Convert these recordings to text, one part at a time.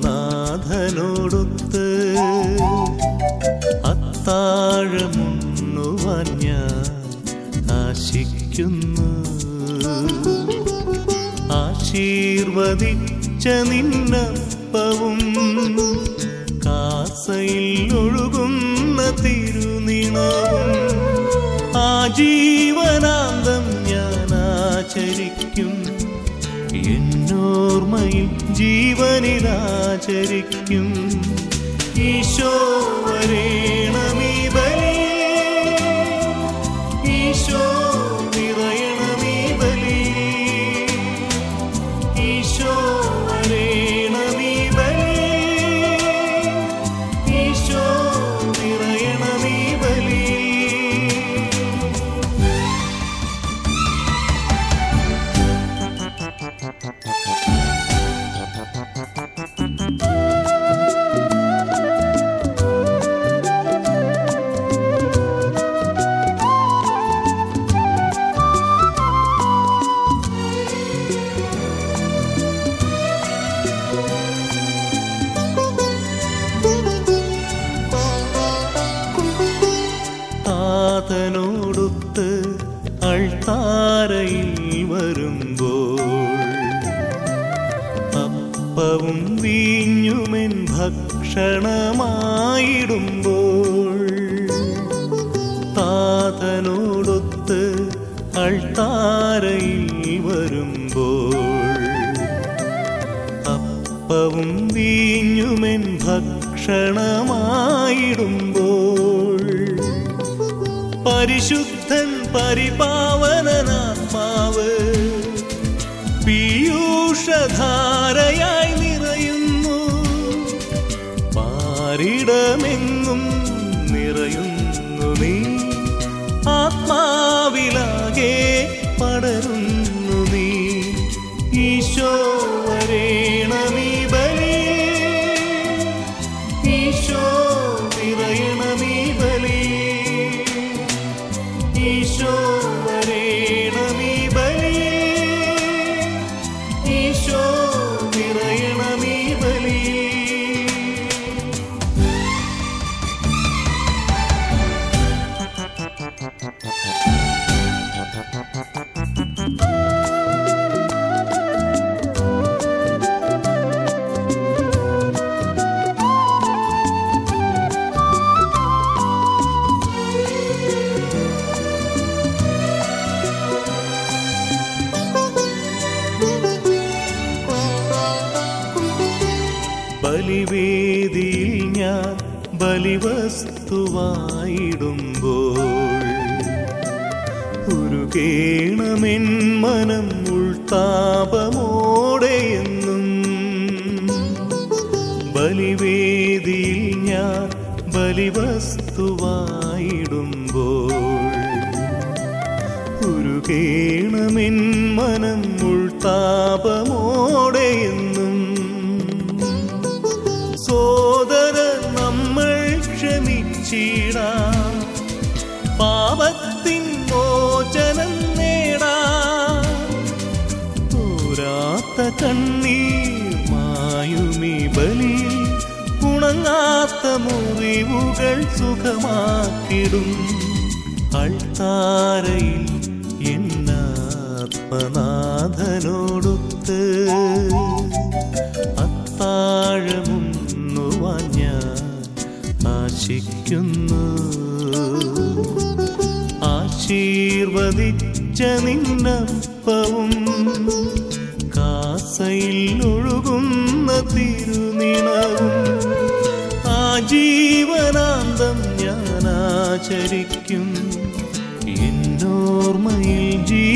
ആത്മനാഥനോടൊത്ത് അത്താഴമുണ്ണുവാൻ ഞാൻ ആശിക്കുന്നു ആശീർവദിച്ച നിന്നപ്പവും കാസയിൽ ഒഴുകുന്ന തിരുനിണവും ആജീവനാന്തം ഞാൻ ആചരിക്കും എന്നോർമ്മയിൽ ജീവനിലാചരിക്കും ഈശോ വരേണമീ ബലി ഈശോ നിറയണമീ ബലി ഈശോ വരേണമീ ബലി ഈശോ നിറയണമീ ബലി താതനോടൊത്ത് അൾത്താരയിൽ വരുമ്പോൾ അപ്പവും വീഞ്ഞുമെൻ ഭക്ഷണമായിടുമ്പോൾ താതനോടൊത്ത് അൾത്താരയിൽ വരുമ്പോൾ അപ്പവും വീഞ്ഞുമെൻ ഭക്ഷണമായിടുമ്പോൾ പരിശുദ്ധൻ പരിപാവനാത്മാവ് പീയൂഷധാരയായി നിറയുന്നു പാരിടമെങ്ങും നിറയുന്നു നീ ആത്മാവിലാകെ പടരുന്നു നീ ഈശോ വരേണമീ ബലി ഈശോ നിറയണമീ ബലി ഈശോ വരേണമീ ബലി ഈശോ നിറയണമീ ബലി ബലിവേദിയിൽ ഞാൻ ബലിവസ്തുവായിടുമ്പോൾ ഉരുകേണമെൻ മനം ഉൾത്താപമോടെയെന്നും ബലിവേദിയിൽ ഞാൻ ബലിവസ്തുവായിടുമ്പോൾ ഉരുകേണമെൻ മനം ഉൾത്താപമോടെയെന്നും സോദര നമ്മൾ ക്ഷമിച്ചിടാം പാപത്തിൻ മോചനം നേടാം തോരാത്ത കണ്ണീർ മായുമി ബലി ഉണങ്ങാത്ത മുറിവുകൾ സുഖമാക്കിടും അൾത്താരയിൽ എന്നാത്മനാഥനോടൊത്ത് അത്താഴമുണ്ണുവാൻ ഞാൻ ആശിക്കുന്നു ആശീർവദിച്ച നിന്നപ്പവും കാസയിൽ ഒഴുകുന്ന തിരുനിണവും ആജീവനാന്തം ഞാൻ ആചരിക്കും എന്നോർമ്മയിൽ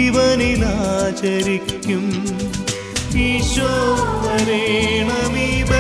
ജീവനിലാചരിക്കും ഈശോ വരേണമീ